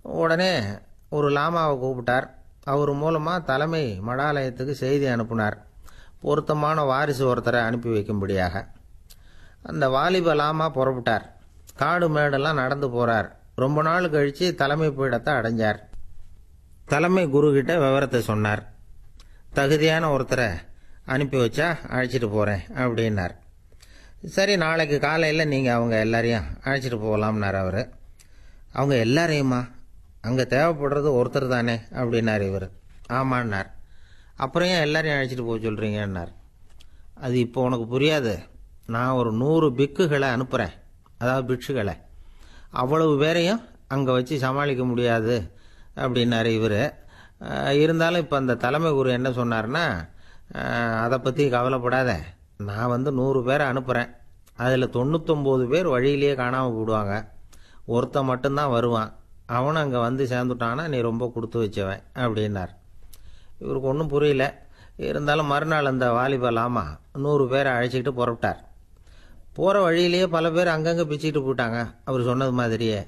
உடனே ஒரு லாமாவை கூப்பிட்டார் அவர் மூலமாக தலைமை மடாலயத்துக்கு செய்தி அனுப்புனார் பொருத்தமான வாரிசு ஒருத்தரை அனுப்பி வைக்கும்படியாக அந்த வாலிப லாமா புறப்பட்டார் காடு மேடெல்லாம் நடந்து போகிறார் ரொம்ப நாள் கழித்து தலைமை பீடத்தை அடைஞ்சார் தலைமை குருக்கிட்ட விவரத்தை சொன்னார் தகுதியான ஒருத்தரை அனுப்பி வச்சா அழைச்சிட்டு போகிறேன் அப்படின்னார் சரி நாளைக்கு காலையில் நீங்கள் அவங்க எல்லாரையும் அழைச்சிட்டு போகலாம்னார் அவர் அவங்க எல்லாரையுமா அங்கே தேவைப்படுறது ஒருத்தர் தானே அப்படின்னார் இவர் ஆமான்னார் அப்புறம் ஏன் எல்லாரையும் அழைச்சிட்டு போக சொல்கிறீங்கன்னார் அது இப்போ உனக்கு புரியாது நான் ஒரு நூறு பிக்குகளை அனுப்புகிறேன் அதாவது பிட்சுகளை அவ்வளவு பேரையும் அங்கே வச்சு சமாளிக்க முடியாது அப்படின்னாரு இவர் இருந்தாலும் இப்போ அந்த தலைமை குரு என்ன சொன்னார்னா அஹ், அதை பற்றி கவலைப்படாத நான் வந்து நூறு பேரை அனுப்புகிறேன் அதில் தொண்ணூத்தொம்பது பேர் வழியிலேயே காணாமல் போடுவாங்க ஒருத்தன் மட்டும்தான் வருவான் அவனும் அங்கே வந்து சேர்ந்துட்டான்னா நீ ரொம்ப கொடுத்து வச்சவன் அப்படின்னார் இவருக்கு ஒன்றும் புரியல இருந்தாலும் மறுநாள் அந்த வாலிபலாமா நூறு பேரை அழைச்சிக்கிட்டு புறப்பட்டார் போகிற வழியிலேயே பல பேர் அங்கங்கே பிச்சுக்கிட்டு போயிட்டாங்க அவர் சொன்னது மாதிரியே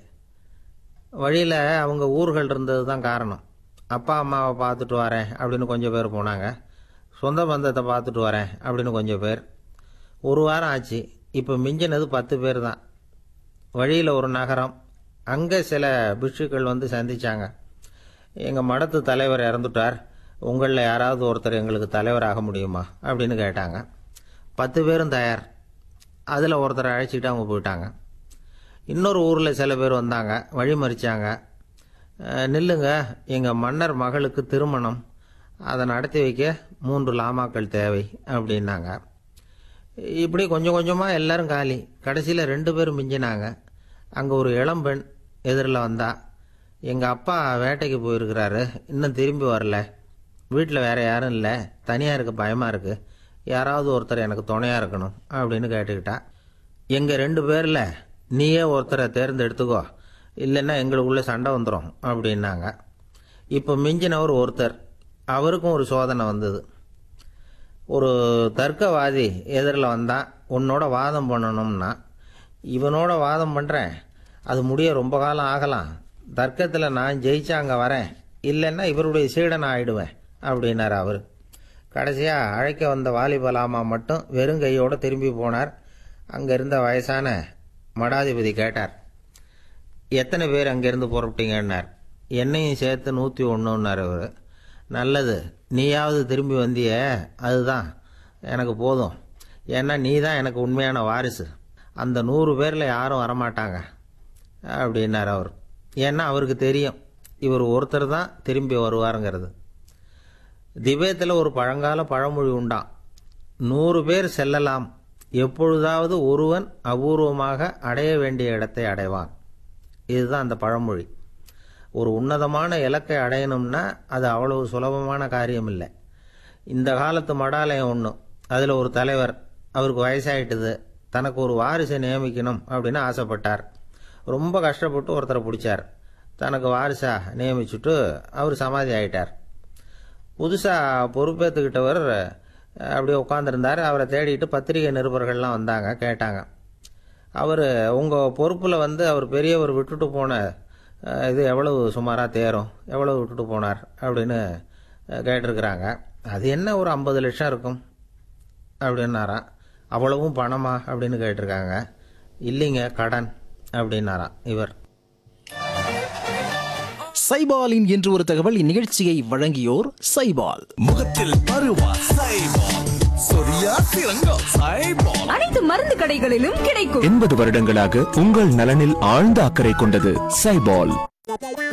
வழியில் அவங்க ஊர்கள் இருந்தது தான் காரணம் அப்பா அம்மாவை பார்த்துட்டு வரேன் அப்படின்னு கொஞ்சம் பேர் போனாங்க சொந்த பந்தத்தை பார்த்துட்டு வரேன் அப்படின்னு கொஞ்சம் பேர் ஒரு வாரம் ஆச்சு இப்போ மிஞ்சினது பத்து பேர் தான் வழியில் ஒரு நகரம் அங்கே சில பிட்சுக்கள் வந்து சந்திச்சாங்க எங்கள் மடத்து தலைவர் இறந்துட்டார் உங்களில் யாராவது ஒருத்தர் எங்களுக்கு தலைவராக முடியுமா அப்படின்னு கேட்டாங்க பத்து பேரும் தயார் அதில் ஒருத்தரை அழைச்சிக்கிட்டு அவங்க போயிட்டாங்க இன்னொரு ஊரில் சில பேர் வந்தாங்க வழி மறிச்சாங்க அஹ், நில்லுங்க எங்கள் மன்னர் மகளுக்கு திருமணம் அதை நடத்தி வைக்க மூன்று லாமாக்கள் தேவை அப்படின்னாங்க இப்படி கொஞ்சம் கொஞ்சமாக எல்லாரும் காலி கடைசியில் ரெண்டு பேரும் மிஞ்சினாங்க அங்கே ஒரு இளம்பெண் எதிரில் வந்தா எங்கள் அப்பா வேட்டைக்கு போயிருக்கிறாரு இன்னும் திரும்பி வரல வீட்டில் வேற யாரும் இல்லை தனியாக இருக்க பயமாக இருக்குது யாராவது ஒருத்தர் எனக்கு துணையாக இருக்கணும் அப்படின்னு கேட்டுக்கிட்டா எங்கள் ரெண்டு பேரில் நீயே ஒருத்தரை தேர்ந்தெடுத்துக்கோ இல்லைன்னா எங்களுக்குள்ளே சண்டை வந்துடும் அப்படின்னாங்க இப்போ மிஞ்சினவர் ஒருத்தர் அவருக்கும் ஒரு சோதனை வந்தது ஒரு தர்க்கவாதி எதிரில் வந்தான் உன்னோட வாதம் பண்ணணும்னா இவனோட வாதம் பண்ணுறேன் அது முடிய ரொம்ப காலம் ஆகலாம் தர்க்கத்தில் நான் ஜெயிச்சா அங்கே வரேன் இல்லைன்னா இவருடைய சீடன் ஆயிடுவேன் அப்படின்னார் அவர் கடைசியாக அழைக்க வந்த வாலிபலாமா மட்டும் வெறும் கையோடு திரும்பி போனார் அங்கே இருந்த வயசான மடாதிபதி கேட்டார் எத்தனை பேர் அங்கேருந்து புறப்பட்டீங்கன்னார் என்னையும் சேர்த்து நூற்றி ஒன்றுன்னார் அவர் நல்லது நீயாவது திரும்பி வந்தியே அதுதான் எனக்கு போதும் ஏன்னா நீ தான் எனக்கு உண்மையான வாரிசு அந்த நூறு பேரில் யாரும் வரமாட்டாங்க அப்படின்னார் அவர் ஏன்னா அவருக்கு தெரியும் இவர் ஒருத்தர் தான் திரும்பி வருவாருங்கிறது திபேத்தில் ஒரு பழங்கால பழமொழி உண்டாம் நூறு பேர் செல்லலாம் எப்பொழுதாவது ஒருவன் அபூர்வமாக அடைய வேண்டிய இடத்தை அடைவான் இதுதான் அந்த பழமொழி ஒரு உன்னதமான இலக்கை அடையணும்னா அது அவ்வளவு சுலபமான காரியம் இல்லை இந்த காலத்து மடாலயம் ஒன்று அதில் ஒரு தலைவர் அவருக்கு வயசாயிட்டுது தனக்கு ஒரு வாரிசை நியமிக்கணும் அப்படின்னு ஆசைப்பட்டார் ரொம்ப கஷ்டப்பட்டு ஒருத்தரை பிடிச்சார் தனக்கு வாரிசா நியமிச்சுட்டு அவர் சமாதி ஆயிட்டார் புதுசாக பொறுப்பேற்றுக்கிட்டவர் அப்படியே உட்காந்துருந்தார் அவரை தேடிட்டு பத்திரிகை நிருபர்கள்லாம் வந்தாங்க கேட்டாங்க அவர் உங்கள் பொறுப்பில் வந்து அவர் பெரியவர் விட்டுட்டு போன அஹ், இது எவ்வளவு சுமாராக தேரும் எவ்வளவு விட்டுட்டு போனார் அப்படின்னு அஹ், கேட்டிருக்கிறாங்க அது என்ன ஒரு ஐம்பது லட்சம் இருக்கும் அப்படின்னாராம் அவ்வளவும் பணமா அப்படின்னு கேட்டிருக்காங்க இல்லைங்க கடன் அப்படின்னாராம் இவர் சைபாலின் என்று ஒரு தகவல் இந்நிகழ்ச்சியை வழங்கியோர் சைபால் முகத்தில் பருவா சைபால் சொரியா சிறங்கோ சைபால் அனைத்து மருந்து கடைகளிலும் கிடைக்கும் எண்பது வருடங்களாக உங்கள் நலனில் ஆழ்ந்த அக்கறை கொண்டது சைபால்